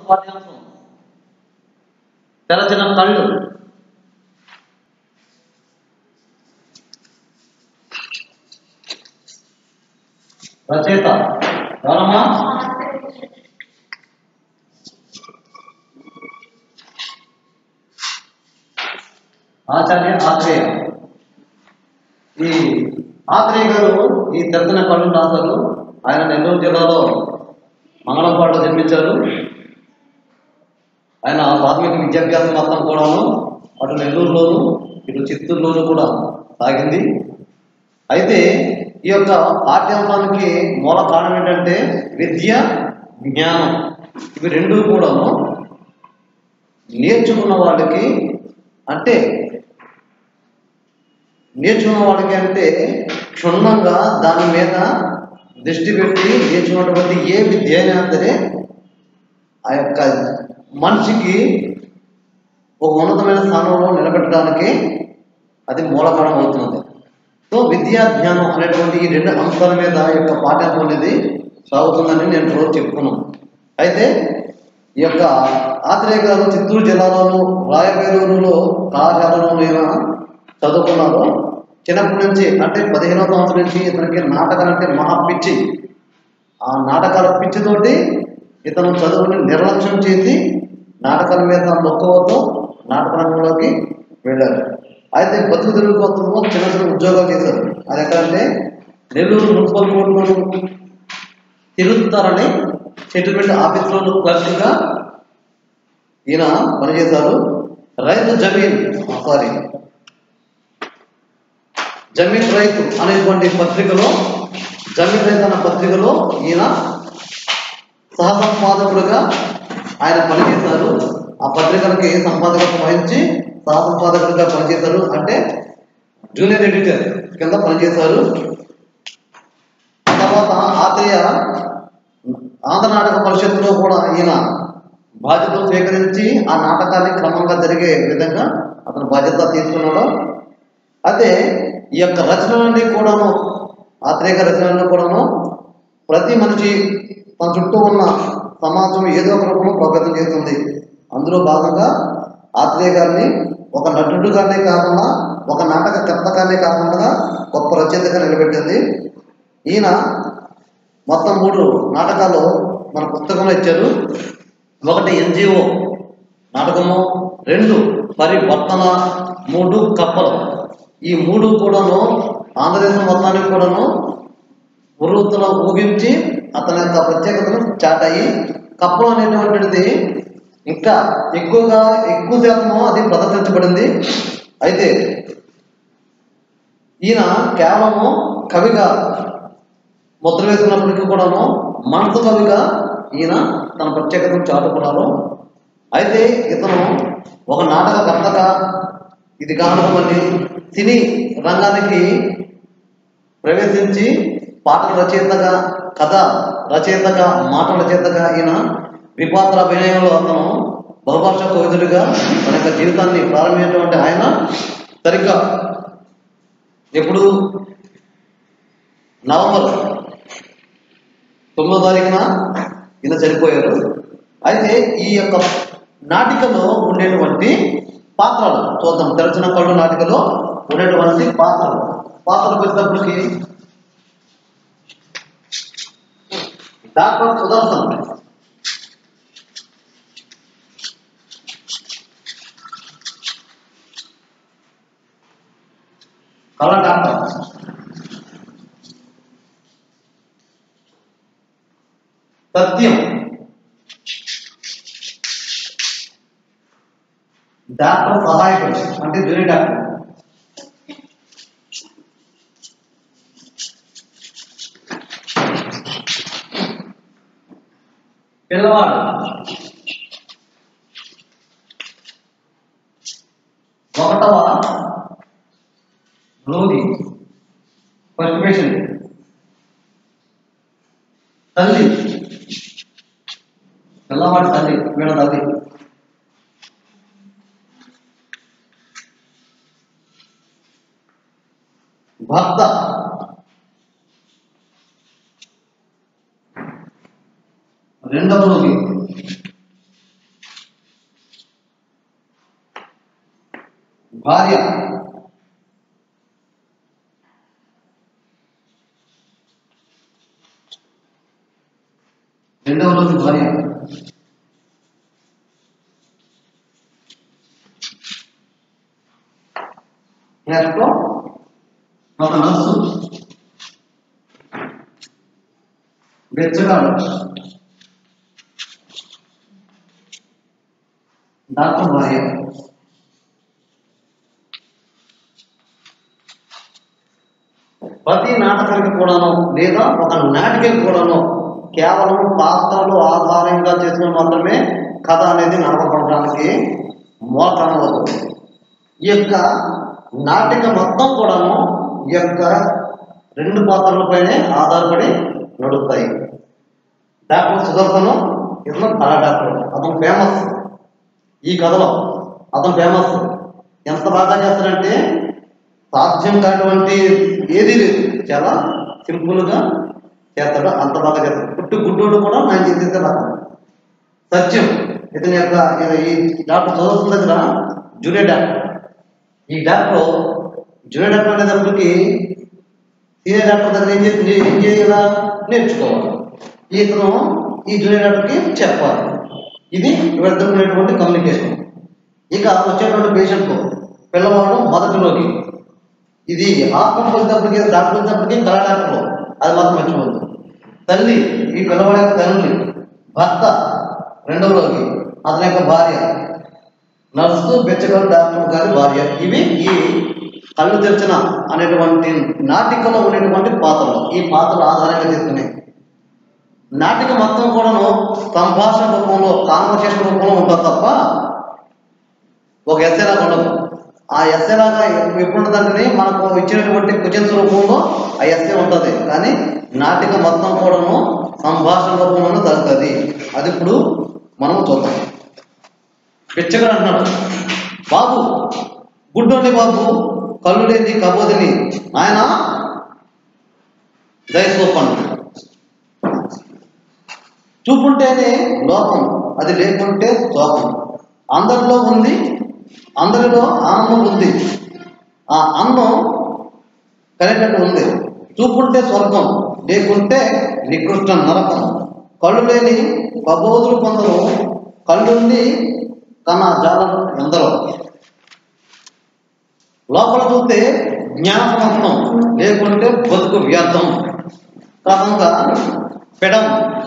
పాఠ్యాంశం తెరచిన కళ్ళు రచయిత ఎవరమ్మా ఆచార్య ఆత్రేయ ఈ ఆత్రేయ గారు ఈ తెరచిన కళ్ళు రాశారు ఆయన నెల్లూరు జిల్లాలో మంగళంపాడులో జన్మించారు ఆయన ప్రాథమిక విద్యాభ్యాసం మొత్తం కూడాను అటు నెల్లూరులోను ఇటు చిత్తూరులోను కూడా సాగింది అయితే ఈ యొక్క పాఠ్యాంశానికి మూల కారణం ఏంటంటే విద్య జ్ఞానం ఇవి రెండు కూడాను నేర్చుకున్న వాళ్ళకి అంటే నేర్చుకున్న వాళ్ళకి అంటే క్షుణ్ణంగా దాని మీద దృష్టి పెట్టి నేర్చుకున్నటువంటి ఏ విద్య అయినా సరే ఆ యొక్క మనిషికి ఒక ఉన్నతమైన స్థానంలో నిలబెట్టడానికి అది మూలకారణం అవుతున్నది సో విద్యా జ్ఞానం అనేటువంటి ఈ రెండు అంశాల మీద ఈ యొక్క పాఠ్యాంశం అనేది సాగుతుందని నేను రోజు చెప్పుకున్నాను అయితే ఈ యొక్క ఆత్రేయ గారు చిత్తూరు జిల్లాలోను రాయవేలూరులో కళాశాలలో ఈయన చదువుకున్నారు చిన్నప్పటి నుంచి అంటే పదిహేనవ సంవత్సరం నుంచి ఇతనికి నాటకాలు అంటే మహా పిచ్చి ఆ నాటకాల పిచ్చితోటి ఇతను చదువుని నిర్లక్ష్యం చేసి నాటకాల మీద మొక్కవతో నాటక రంగంలోకి వెళ్ళారు అయితే బతుకు తెలుగు కోసము చిన్న చిన్న ఉద్యోగాలు చేశారు అది ఎక్కడంటే నెల్లూరు మున్సిపల్ కోర్టులో తిరుగుతారని సెటిల్మెంట్ ఆఫీస్లో క్లర్క్గా ఈయన పనిచేశారు రైతు జమీన్ సారీ జమీన్ రైతు అనేటువంటి పత్రికలో జమీన్ రైతు అన్న పత్రికలో ఈయన సహ సంపాదకుడుగా ఆయన పనిచేశారు ఆ పత్రికలకి సంపాదకత్వం వహించి సహ సంపాదకుడిగా పనిచేశారు అంటే జూనియర్ ఎడిటర్ కింద పనిచేశారు తర్వాత ఆత్రేయ ఆంధ్ర నాటక పరిషత్తులో కూడా ఈయన బాధ్యతలు స్వీకరించి ఆ నాటకాన్ని క్రమంగా జరిగే విధంగా అతను బాధ్యత తీసుకున్నాడు అయితే ఈ యొక్క రచనలన్నీ కూడాను ఆత్రేయ రచనలన్నీ కూడాను ప్రతి మనిషి తన చుట్టూ ఉన్న సమాజం ఏదో ఒక రూపంలో ప్రభావితం చేస్తుంది అందులో భాగంగా ఆత్రేయ గారిని ఒక నటుడుగానే కాకుండా ఒక నాటక కర్తగానే కాకుండా గొప్ప రచయితగా నిలబెట్టింది ఈయన మొత్తం మూడు నాటకాలు మన పుస్తకంలో ఇచ్చారు ఒకటి ఎన్జిఓ నాటకము రెండు పరివర్తన మూడు కప్పలు ఈ మూడు కూడాను ఆంధ్రదేశం మొత్తానికి కూడాను ఉరుతులో ఊగించి అతని యొక్క ప్రత్యేకతను చాట్ అయ్యి కప్పలు అనేటువంటిది ఇంకా ఎక్కువగా ఎక్కువ శాతము అది ప్రదర్శించబడింది అయితే ఈయన కేవలము కవిగా ముద్ర వేసుకున్నప్పటికీ కూడాను మనసు కవిగా ఈయన తన ప్రత్యేకతను చాటుకున్నారు అయితే ఇతను ఒక నాటక కర్తగా ఇది కారణమని సినీ రంగానికి ప్రవేశించి పాటల రచయితగా కథ రచయితగా మాటల రచయితగా ఈయన విపాత్ర అభినయంలో అతను బహుభాషా కవితుడిగా తన యొక్క జీవితాన్ని ప్రారంభించినటువంటి ఆయన సరిగ్గా ఎప్పుడు నవంబర్ తొమ్మిదో తారీఖున ఈయన చనిపోయారు అయితే ఈ యొక్క నాటికలో ఉండేటువంటి పాత్రలు చూద్దాం తెరచిన కళ్ళు నాటికలో ఉండేటువంటి పాత్రలు పాత్రలు పెట్టినప్పటికి డాక్టర్ సుదర్శన్ కళ డాక్టర్ సత్యం డాక్టర్ సహాయకుడు అంటే జూనియర్ డాక్టర్ పిల్లవాడు ఒకటవ రోగి ఫస్ట్ పేషెంట్ తల్లి పిల్లవాడి తల్లి వీళ్ళ తల్లి భర్త రెండవ రోగి భార్య రెండవ రోజు భార్య నెక్స్ట్ ఒక నర్సు బెచ్చగాడు డాక్టర్ భార్య ప్రతి నాటకానికి కూడాను లేదా ఒక నాటికకి కూడాను కేవలం పాత్రలు ఆధారంగా చేసుకుని మాత్రమే కథ అనేది నడపబడడానికి మూల కారణం అవుతుంది ఈ యొక్క నాటిక మొత్తం కూడాను ఈ యొక్క రెండు పాత్రలపైనే ఆధారపడి నడుస్తాయి డాక్టర్ సుదర్శనం ఇతను కళా డాక్టర్ అతను ఫేమస్ ఈ కథలో అతను ఫేమస్ ఎంత బాగా చేస్తాడంటే సాధ్యం కానిటువంటి ఏదీ లేదు చాలా సింపుల్గా చేస్తాడు అంత బాగా చేస్తాడు పుట్టు గుడ్డోడు కూడా నేను చేసేస్తే నాకు సత్యం ఇతని యొక్క ఇది- ఈ డాక్టర్ చదువుతున్న దగ్గర జూనియర్ డాక్టర్ ఈ డాక్టర్ జూనియర్ డాక్టర్ అనేటప్పటికి సీనియర్ డాక్టర్ దగ్గర ఏం చేసి ఏం చేయాలా నేర్చుకోవాలి ఇతను ఈ జూనియర్ డాక్టర్కి చెప్పాలి ఇది వీళ్ళిద్దరికి ఉన్నటువంటి కమ్యూనికేషన్ ఇక వచ్చేటువంటి పేషెంట్ పిల్లవాడు మొదటి రోగి ఇది హాస్పిటల్ వచ్చినప్పటికీ డాక్టర్ వచ్చినప్పటికీ కళా డాక్టర్ అది మాత్రం మర్చిపోదు తల్లి ఈ పిల్లవాడి యొక్క తల్లి భర్త రెండవ రోగి అతని యొక్క భార్య నర్సు బెచ్చగల డాక్టర్ గారి భార్య ఇవి ఈ కళ్ళు తెరిచిన అనేటువంటి నాటికలో ఉండేటువంటి పాత్రలు ఈ పాత్రలు ఆధారంగా తీసుకునే నాటిక మొత్తం కూడాను సంభాషణ రూపంలో కాన్వర్సేషన్ రూపంలో ఉంటుంది తప్ప ఒక ఎస్ఏ లాగా ఉండదు ఆ ఎస్ఏ లాగా ఎప్పుడు ఉంటుందంటే మనకు ఇచ్చినటువంటి క్వశ్చన్స్ రూపంలో ఆ ఎస్ఏ ఉంటుంది కానీ నాటిక మొత్తం కూడాను సంభాషణ రూపంలోనే జరుగుతుంది అది ఇప్పుడు మనం చూద్దాం పిచ్చగాడు అంటున్నాడు బాబు గుడ్డోండి బాబు కళ్ళు లేని కబోదిని ఆయన దయచూపండి చూపుంటేనే లోపం అది లేకుంటే శోకం అందరిలో ఉంది అందరిలో ఆనందం ఉంది ఆ అందం కలిగినట్టు ఉంది చూపుంటే స్వర్గం లేకుంటే నికృష్ట నరకం కళ్ళు లేని కబోదులు కొందరు కళ్ళుండి కన్నా జాలం ఎందరో లోపల చూస్తే జ్ఞానసమస్తం లేకుంటే బతుకు వ్యర్థం క్రమంగా పెడం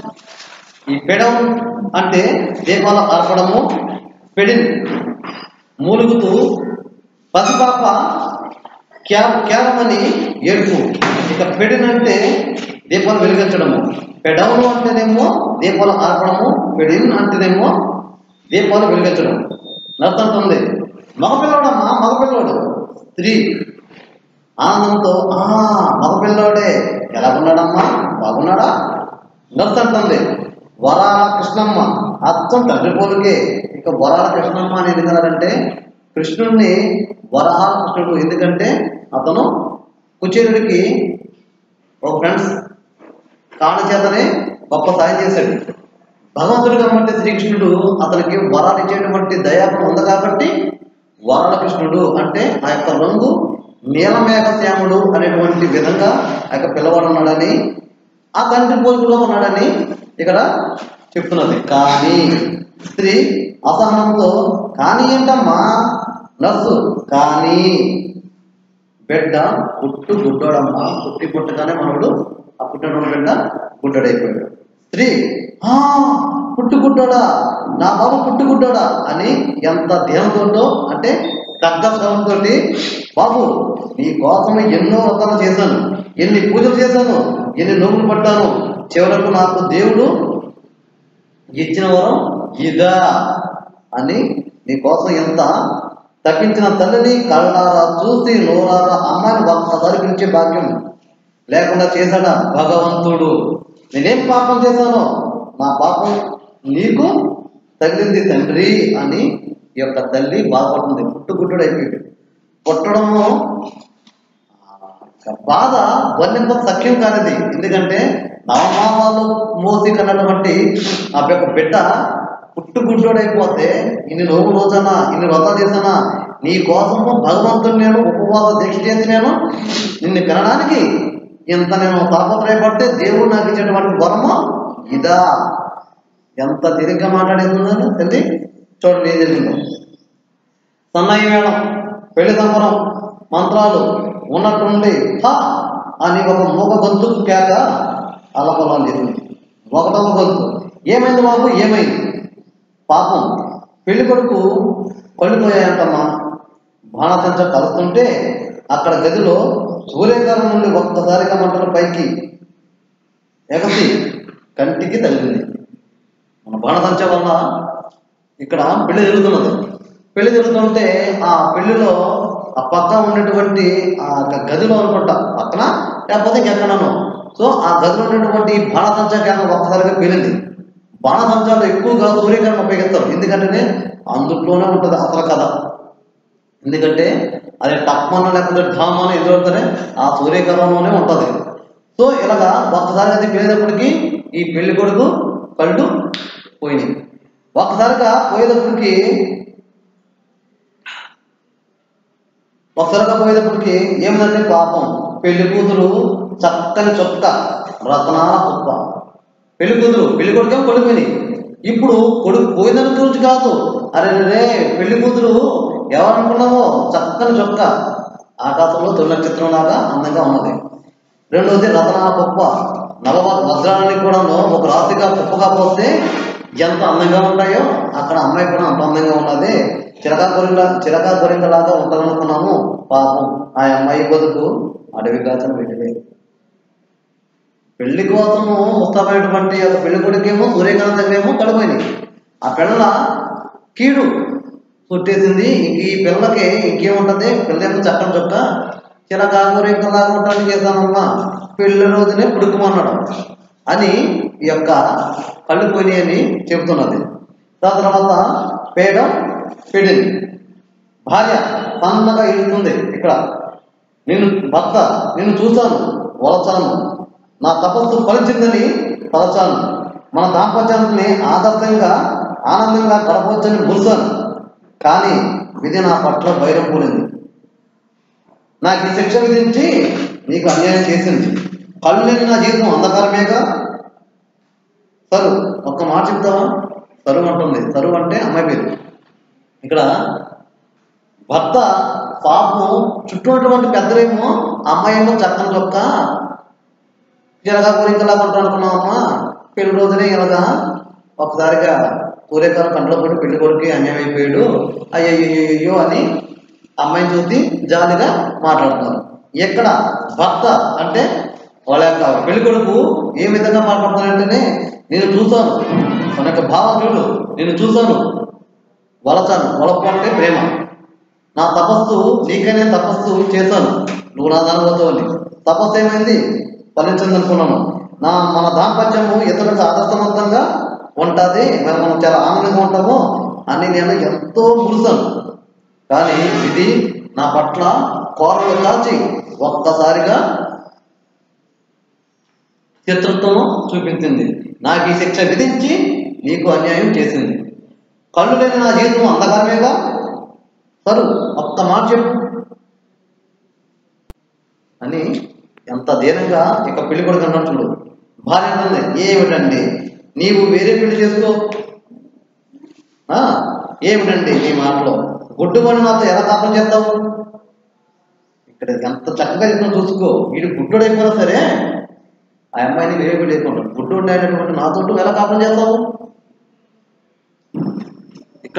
ఈ పెడం అంటే దీపాల అర్పడము పెడిన్ మూలుగుతూ పసిపాప క్యా క్యారమని ఏడుపు ఇక పెడిన్ అంటే దీపాలు వెలిగించడము పెడవులు అంటేనేమో దీపాలు ఆర్పడము పెడిన్ అంటేనేమో దీపాలు వెలిగించడం నడుతుంటుంది మగపిల్లవాడమ్మా మగపిల్లవాడు స్త్రీ ఆనందంతో ఆ మగపిల్లోడే ఎలా ఉన్నాడమ్మా బాగున్నాడా నడుతుంటుంది వరాల కృష్ణమ్మ అచ్చం తండ్రి పోలికే ఇక వరాల కృష్ణమ్మ అని ఎందుకన్నారంటే కృష్ణుడిని వరహాల కృష్ణుడు ఎందుకంటే అతను కుచేరుడికి ఒక ఫ్రెండ్స్ కాళ్ళ చేతనే గొప్ప సాయం చేశాడు భగవంతుడు కాబట్టి శ్రీకృష్ణుడు అతనికి వరాలు ఇచ్చేటువంటి దయాపం ఉంది కాబట్టి వరాల కృష్ణుడు అంటే ఆ యొక్క రంగు నీలమేఘ శ్యాముడు అనేటువంటి విధంగా ఆ యొక్క పిల్లవాడు ఉన్నాడని ఆ తండ్రి పోలికలో ఉన్నాడని ఇక్కడ చెప్తున్నది కానీ స్త్రీ అసహనంతో కానీ ఏంటమ్మా నర్సు కానీ బిడ్డ పుట్టు గుడ్డోడమ్మా పుట్టి పుట్టగానే మనవుడు ఆ పుట్టిన బిడ్డ గుడ్డడైపోయాడు స్త్రీ "ఆ, పుట్టు గుడ్డోడా నా బాబు పుట్టు గుడ్డోడా అని ఎంత ధ్యానంతో అంటే తగ్గ స్వరంతో బాబు నీ కోసం ఎన్నో వ్రతాలు చేశాను ఎన్ని పూజలు చేశాను ఎన్ని నోములు పడ్డాను చివరకు నాకు దేవుడు ఇచ్చిన వరం ఇదా అని నీ కోసం ఎంత తప్పించిన తల్లిని కళ్ళారా చూసి నోరారా అమ్మాయిని ఒక్కసారి పిలిచే భాగ్యం లేకుండా చేశాడా భగవంతుడు నేనేం పాపం చేశానో నా పాపం నీకు తగిలింది తండ్రి అని ఈ యొక్క తల్లి బాధపడుతుంది పుట్టుగుట్టుడు అయిపోయాడు పుట్టడము ఆ బాధ వర్ణింప సఖ్యం కానిది ఎందుకంటే నవమాసాలు మోసి కన్నటువంటి ఆ యొక్క బిడ్డ పుట్టుగుడ్డోడైపోతే ఇన్ని నోవు రోజనా ఇన్ని వ్రతాలు చేసానా నీ కోసము భగవంతుని నేను ఉపవాస దీక్ష చేసి నేను నిన్ను కనడానికి ఇంత నేను తాపత్రయపడితే దేవుడు నాకు ఇచ్చేటువంటి వరము ఇదా ఎంత తిరిగ్గా మాట్లాడేస్తుందని తెలిసి చూడండి ఏం జరిగిందో సన్నయ్య మేళం పెళ్లి సంబరం మంత్రాలు ఉన్నట్టుండి హా అని ఒక మూగ గొంతు కేక అల్లపల్లం చేసింది ఒకటవ గొంతు ఏమైంది బాబు ఏమైంది పాపం పెళ్లి కొడుకు పడిపోయాయంటమ్మా బాణసంచ కలుస్తుంటే అక్కడ గదిలో సూర్యకారం నుండి ఒక్కసారిగా మంటలు పైకి ఎగసి కంటికి తగిలింది మన బాణసంచ వల్ల ఇక్కడ పెళ్లి జరుగుతున్నది పెళ్లి జరుగుతుంటే ఆ పెళ్లిలో ఆ పక్క ఉన్నటువంటి ఆ గ- గదిలో అనుకుంటా పక్కన లేకపోతే ఇంకెక్కడనో సో ఆ గదిలో ఉన్నటువంటి బాణసంచ కేంద్రం ఒక్కసారిగా పేలింది బాణసంచాలు ఎక్కువగా సూర్యకిరణం ఉపయోగిస్తారు ఎందుకంటే అందుట్లోనే ఉంటుంది అసలు కథ ఎందుకంటే అది టప్మన్న లేకపోతే ఢామన్న ఎదురవుతానే ఆ సూర్యకిరణంలోనే ఉంటుంది సో ఇలాగా ఒక్కసారి అది పేలేటప్పటికి ఈ పెళ్లి కొడుకు కళ్ళు పోయినాయి ఒక్కసారిగా పోయేటప్పటికి ఒకసారిగా పోయేటప్పటికి ఏమిటంటే పాపం పెళ్లి కూతురు చక్కని చొక్క రత్నాల కుప్ప పెళ్లి కూతురు పెళ్లి కొడుకేమో కొడుకుని ఇప్పుడు కొడుకు పోయిందని గురించి కాదు అరే రే పెళ్లి కూతురు ఎవరనుకున్నావో చక్కని చొక్క ఆకాశంలో తొలి నక్షత్రం లాగా అందంగా ఉన్నది రెండవది రతనాల కుప్ప నవ వజ్రాలని కూడా ఒక రాతిగా కుప్పగా పోస్తే ఎంత అందంగా ఉంటాయో అక్కడ అమ్మాయి కూడా అంత అందంగా ఉన్నది చిరకా గొరింగ చిరకా గొరింగలాగా ఉంటుందనుకున్నాము పాపం ఆ అమ్మాయి బతుకు అడవి కాచిన వెళ్ళిపోయి పెళ్లి కోసము ముస్తాబైనటువంటి ఒక పెళ్లి కొడుకేమో సూర్యకాంతం దగ్గరేమో కడిపోయినాయి ఆ పిల్లల కీడు చుట్టేసింది ఇంక ఈ పిల్లలకి ఇంకేముంటది పిల్లేమో చక్కని చొక్క చిరకా గొరింగలాగా ఉండడానికి చేశామమ్మా పెళ్లి రోజునే పుడుకుమన్నాడు అని ఈ యొక్క కళ్ళు పోయినాయి అని చెబుతున్నది దాని తర్వాత పేడ పెడింది భార్య సన్నగా ఇస్తుంది ఇక్కడ నేను భర్త నిన్ను చూశాను వలచాను నా తపస్సు ఫలించిందని తలచాను మన దాంపత్యాన్ని ఆదర్శంగా ఆనందంగా గడపవచ్చని మురిశాను కానీ విధి నా పట్ల భైరం పూరింది నాకు ఈ శిక్ష విధించి నీకు అన్యాయం చేసింది కళ్ళు లేని నా జీవితం అంధకారమేగా సరు ఒక్క మాట చెప్తావా సరువు అంటుంది సరువు అంటే అమ్మాయి పేరు ఇక్కడ భర్త పాపం చుట్టూ ఉన్నటువంటి పెద్దలేమో అమ్మాయి ఏమో చక్కని చొక్క జరగా కోరికలా కొంటా అనుకున్నామమ్మా పెళ్లి రోజునే ఇలాగా ఒకసారిగా సూర్యకాలం కంట్లో పడి పెళ్లి కొడుకు అన్యాయం అయిపోయాడు అయ్యయ్యో అని అమ్మాయిని చూసి జాలిగా మాట్లాడుతున్నారు ఎక్కడ భర్త అంటే వాళ్ళ యొక్క పెళ్లి కొడుకు ఏ విధంగా మాట్లాడుతున్నాడంటేనే నేను చూశాను మన యొక్క భావం చూడు నేను చూశాను వలచాను వలపు అంటే ప్రేమ నా తపస్సు నీకైనా తపస్సు చేశాను నువ్వు నా దాని పోతావని తపస్సు ఏమైంది ఫలించింది అనుకున్నాను నా మన దాంపత్యము ఇతరులకు ఆదర్శవంతంగా ఉంటుంది మరి మనం చాలా ఆనందంగా ఉంటాము అని నేను ఎంతో మురుసాను కానీ ఇది నా పట్ల కోరలు కాల్చి ఒక్కసారిగా చిత్రత్వము చూపించింది నాకు ఈ శిక్ష విధించి నీకు అన్యాయం చేసింది కళ్ళు లేని నా జీవితం అంధకారమేగా సరు ఒక్క మాట చెప్పు అని ఎంత దీనంగా ఇక పెళ్లి కొడుకు అన్నాడు చూడు భార్య అంటుంది ఏమిటండి నీవు వేరే పెళ్లి చేసుకో ఆ, ఏమిటండి నీ మాటలో గుడ్డుమని నాతో ఎలా కాపం చేస్తావు ఇక్కడ ఎంత చక్కగా చెప్పిన చూసుకో వీడు గుడ్డుడైపోయినా సరే ఆ అమ్మాయిని వేరే పెళ్లి చేసుకుంటాడు గుడ్డు ఉండేటటువంటి నాతో ఎలా కాపం చేస్తావు ఇక్కడ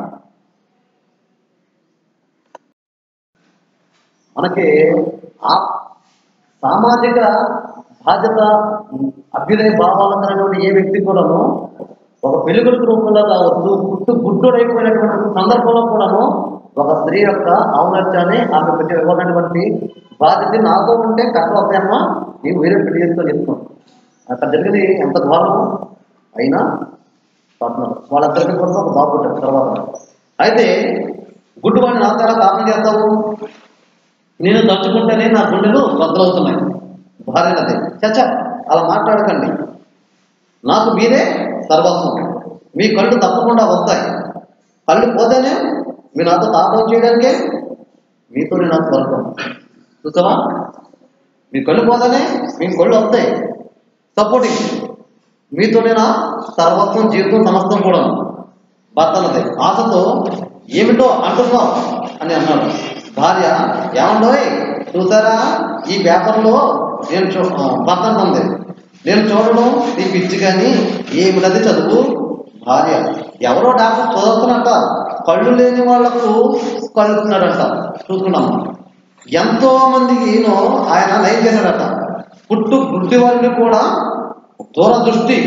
మనకి ఆ సామాజిక బాధ్యత అభ్యుదయ భావాలు కలిగినటువంటి ఏ వ్యక్తి కూడాను ఒక పెళ్లి కొడుకు రూపంలో కావచ్చు గుట్టు గుడ్డుడైపోయినటువంటి సందర్భంలో కూడాను ఒక స్త్రీ యొక్క ఔన్నత్యాన్ని ఆమె పెట్టి ఇవ్వనటువంటి బాధ్యత నాతో ఉంటే కష్టం వస్తాయమ్మా నీవు వేరే పెళ్లి చేసుకొని చెప్తాం అక్కడ జరిగింది ఎంత ఘోరము అయినా పట్నం వాళ్ళందరికీ కూడా ఒక బాబు పుట్టాడు తర్వాత అయితే గుడ్డువాడిని నాతో ఎలా కాపం చేస్తావు నేను తలుచుకుంటేనే నా గుండెలు బద్దలవుతున్నాయి భార్యనది చచ్చ అలా మాట్లాడకండి నాకు మీరే సర్వస్వం మీ కళ్ళు తప్పకుండా వస్తాయి కళ్ళు పోతేనే మీరు నాతో తాపం చేయడానికే మీతో నాకు స్వర్గం చూసావా మీ కళ్ళు పోతానే మీ కళ్ళు వస్తాయి సపోర్టింగ్ మీతో నేను సర్వత్వం జీవితం సమస్తం కూడా భర్తలది ఆశతో ఏమిటో అంటున్నావు అని అన్నాడు భార్య ఏమండోయ్ చూసారా ఈ పేపర్లో నేను చూ ఆ, భర్త అంటుంది నేను చూడడం నీ పిచ్చి కానీ ఏమిటది చదువు భార్య ఎవరో డాక్టర్ చదువుతున్నట్ట కళ్ళు లేని వాళ్లకు కలుగుతున్నాడంట చూసుకున్నాము ఎంతో మందికి ఈయన ఆయన నయం చేశాడట పుట్టు గుడ్డి వారిని కూడా దూరదృష్టి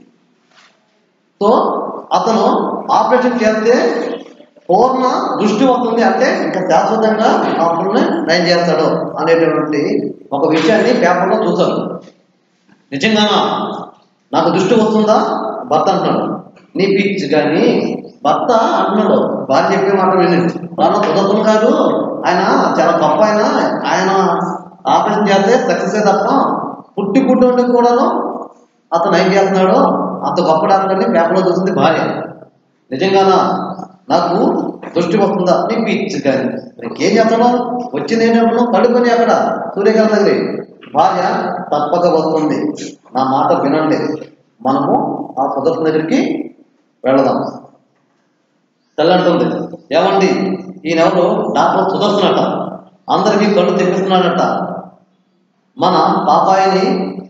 తో అతను ఆపరేషన్ చేస్తే పూర్ణ దృష్టి వస్తుంది అంటే ఇంకా శాశ్వతంగా అతన్ని నయం చేస్తాడు అనేటటువంటి ఒక విషయాన్ని పేపర్లో చూశారు నిజంగానా నాకు దృష్టి వస్తుందా భర్త అంటున్నాడు నీ పిచ్చి కానీ భర్త అంటున్నాడు భార్య చెప్పే మాట విని రాను కుదరతులు కాదు ఆయన చాలా గొప్ప ఆయన ఆయన ఆపరేషన్ చేస్తే సక్సెస్ తప్ప పుట్టి పుట్టి కూడాను అతను ఏం చేస్తున్నాడు అంత గొప్ప డాక్టర్ని పేపర్లో చూసింది భార్య నిజంగానా నాకు దృష్టి వస్తుందా నీ పిచ్చి కానీ నీకేం చేస్తున్నావు వచ్చింది ఏంటంటున్నావు పడుకొని అక్కడ సూర్యకాంత్ దగ్గర భార్య తప్పక వస్తుంది నా మాట వినండి మనము ఆ సుదర్శన దగ్గరికి వెళదాం తెల్లంటుంది ఏమండి ఈయనెవరు డాక్టర్ సుదర్శనట అందరికీ కళ్ళు తెప్పిస్తున్నాడట మన పాపాయిని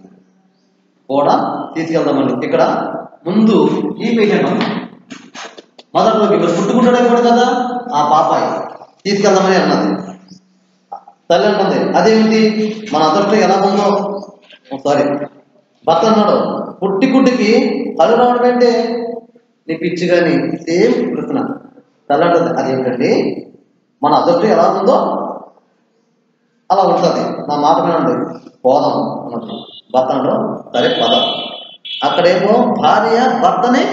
కూడా తీసుకెళ్దామండి ఇక్కడ ముందు ఈ పేషెంట్ ఉంది. మొదట్లోకి మీరు పుట్టుకుంటాడే కూడా కదా ఆ పాపాయి తీసుకెళ్దామని అన్నది తల్లి అంటుంది అదేమిటి మన అదృష్టం ఎలా ఉందో సారీ భర్త అన్నాడు పుట్టి గుడ్డికి కళ్ళు రావడం ఏంటి నీ పిచ్చి కానీ సేమ్ ప్రశ్న తల్లి అంటుంది అదేమిటండి మన అదృష్టం ఎలా ఉందో అలా ఉంటుంది నా మాట వినండి పోదాం అన్నట్టు భర్త అన్నాడు సరే పదం అక్కడేమో భార్య భర్తని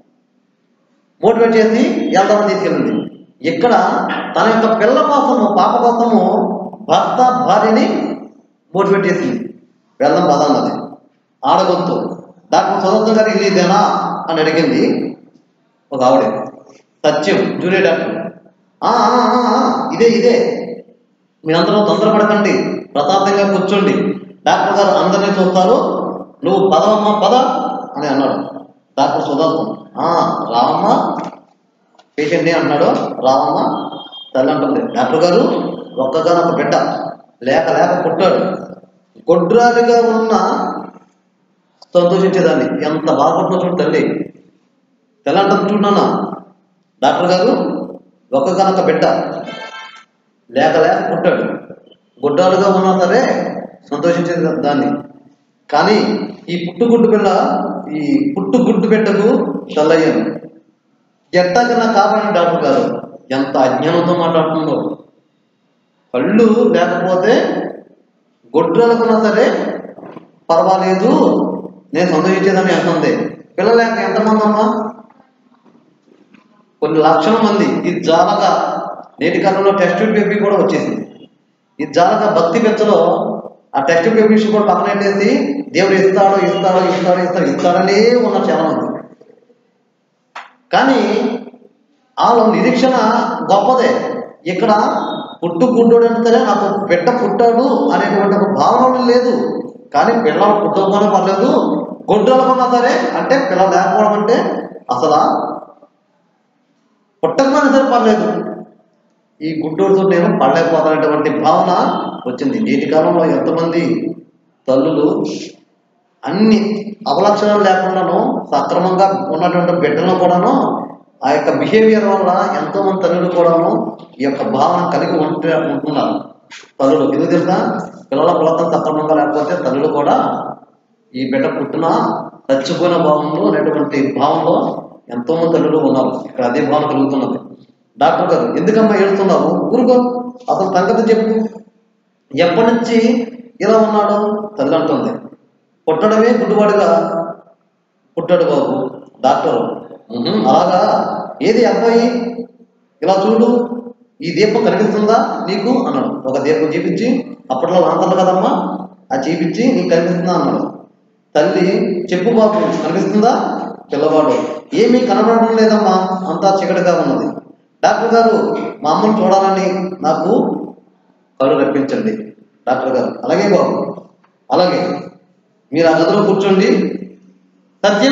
మోటివేట్ చేసి వెళ్దామని తీసుకెళ్ళింది ఇక్కడ తన యొక్క పిల్ల కోసము పాప కోసము భర్త భార్యని మోటివేట్ చేసింది వెళ్దాం పదం అన్నది ఆడగొంతు డాక్టర్ స్వతంత్ర గారు ఇల్లు ఇదేనా అని అడిగింది ఒక ఆవిడ సత్యం జూనియర్ డాక్టర్ "ఆ, ఆ, ఆ, ఆ, ఇదే ఇదే మీరందరూ తొందరపడకండి ప్రతాపంగా కూర్చోండి డాక్టర్ గారు అందరినీ చూస్తారు నువ్వు పదవమ్మ పద అని అన్నాడు డాక్టర్ సుదర్శన్ "ఆ, రావమ్మ పేషెంట్ని అన్నాడు రావమ్మ తల్లి అంటుంది డాక్టర్ గారు ఒక్కగానొక బిడ్డ లేక లేక పుట్టాడు గొడ్రాలిగా ఉన్న సంతోషించేదాన్ని ఎంత బాధపడుతున్నా చూడు తల్లి తెల్ల అంటుంది చూడన్నా డాక్టర్ గారు ఒక్కగానొక బిడ్డ లేక లేక పుట్టాడు గుడ్డాలుగా ఉన్నా సరే సంతోషించేది దాన్ని కానీ ఈ పుట్టుగుడ్డు పిల్ల ఈ పుట్టుగుడ్డు బిడ్డకు తల్లయ్యాను ఎట్టాకన్నా కాపాడి డాక్టర్ గారు ఎంత అజ్ఞానంతో మాట్లాడుతుందో కళ్ళు లేకపోతే గొడ్రాలకున్నా సరే పర్వాలేదు నేను సంతోషించేదని అంటుంది పిల్లలు లేక ఎంతమంది అమ్మా కొన్ని లక్షల మంది ఇది జాలగా నేటి కాలంలో టెస్ట్ బేబీ కూడా వచ్చేసింది ఇది జాలగా భక్తి పెంచలో ఆ టెస్ట్ బేబీస్ కూడా పక్కన పెట్టేసి దేవుడు ఇస్తాడు ఇస్తాడు ఇస్తాడు ఇస్తాడు ఇస్తాడనే ఉన్నారు చాలా మంది కానీ వాళ్ళ నిరీక్షణ గొప్పదే ఇక్కడ పుట్టు గుడ్డోడు అంటేనే నాకు బిడ్డ పుట్టాడు అనేటువంటి ఒక భావన లేదు కానీ పిల్లలు పుట్టకపోయినా పర్లేదు గుడ్డలకున్నా సరే అంటే పిల్లలు లేకపోవడం అంటే అసలు పుట్టకపోయినా సరే పర్లేదు ఈ గుడ్డోడితో నేను పడలేకపోతానటువంటి భావన వచ్చింది నేటి కాలంలో ఎంతమంది తల్లులు అన్ని అవలక్షణాలు లేకుండాను సక్రమంగా ఉన్నటువంటి బిడ్డలను కూడాను ఆ యొక్క బిహేవియర్ వల్ల ఎంతో మంది తల్లులు కూడాను ఈ యొక్క భావన కలిగి ఉంటే ఉంటున్నారు తల్లులు ఎందుకు తెలుసా పిల్లల కులతం సక్రమంగా లేకపోతే తల్లులు కూడా ఈ బిడ్డ పుట్టిన చచ్చిపోయిన భావంలో అనేటువంటి భావంలో ఎంతో మంది తల్లులు ఉన్నారు ఇక్కడ అదే భావన కలుగుతున్నది డాక్టర్ గారు ఎందుకమ్మా ఏడుస్తున్నావు ఊరుకో అతను సంగతి చెప్పు ఎప్పటి నుంచి ఇలా ఉన్నాడు తల్లి అంటుంది పుట్టడమే గుడ్డివాడుగా పుట్టాడు బాబు డాక్టర్ "ఉహుం, అలాగా ఏది అబ్బాయి ఇలా చూడు ఈ దీపం కనిపిస్తుందా నీకు అన్నాడు ఒక దీపం చూపించి అప్పట్లో లాంతర్లు కదమ్మా అది చూపించి నీకు కనిపిస్తుందా అన్నాడు తల్లి చెప్పు బాబు కనిపిస్తుందా పిల్లవాడు ఏమీ కనబడడం లేదమ్మా అంతా చీకటిగా ఉన్నది డాక్టర్ గారు మా అమ్మని చూడాలని నాకు కళ్ళు రప్పించండి డాక్టర్ గారు అలాగే బాబు అలాగే మీరు ఆ గదిలో కూర్చోండి Satyam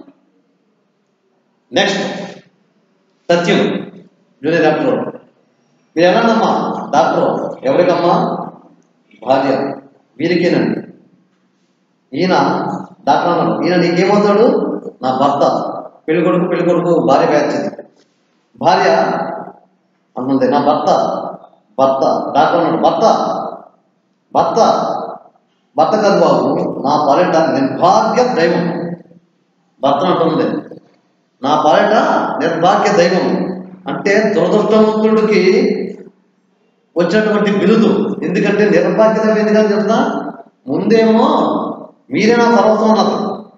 next Satyam junior doctor మీరు ఎలానమ్మా డాక్టర్ ఎవరికమ్మా భార్య వీరికేనండి ఈయన డాక్టర్ అన్నాడు ఈయన నీకేమవుతాడు నా భర్త పెళ్లి కొడుకు పెళ్లి కొడుకు భార్య బ్యాచ్ ఇది. భార్య అన్నది నా భర్త భర్త డాక్టర్ అన్నాడు భర్త భర్త భర్త కాదు బాబు నా పాలిట నిర్భాగ్య దైవం భర్త అంటుంది నా పాలిట నిర్భాగ్య దైవం అంటే దురదృష్టవంతుడికి వచ్చినటువంటి బిరుదు ఎందుకంటే నిర్భాగ్య దైవం ఎందుకని చెప్తా ముందేమో మీరే నా సర్వస్వం అన్నది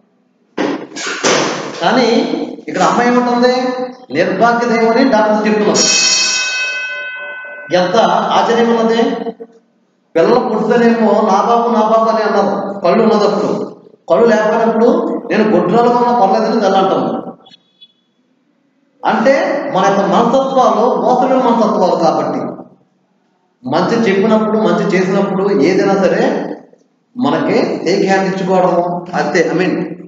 కానీ ఇక్కడ అమ్మాయి ఏమంటుంది నిర్భాగ్య దైవం అని డాక్టర్ చెప్తున్నారు ఎంత ఆశ్చర్యం ఉన్నది పిల్లలు పుడితేనేమో నా బాబు నా బాబు అని అన్నారు కళ్ళు ఉన్నదప్పుడు కళ్ళు లేకపోయినప్పుడు నేను గుడ్రాలుగా ఉన్న పర్లేదని తెల్లంటాను అంటే మన యొక్క మనస్తత్వాలు మోసమైన మనస్తత్వాలు కాబట్టి మంచి చెప్పినప్పుడు మంచి చేసినప్పుడు ఏదైనా సరే మనకి టేక్ హ్యాండ్ ఇచ్చుకోవడము అంతే ఐ మీన్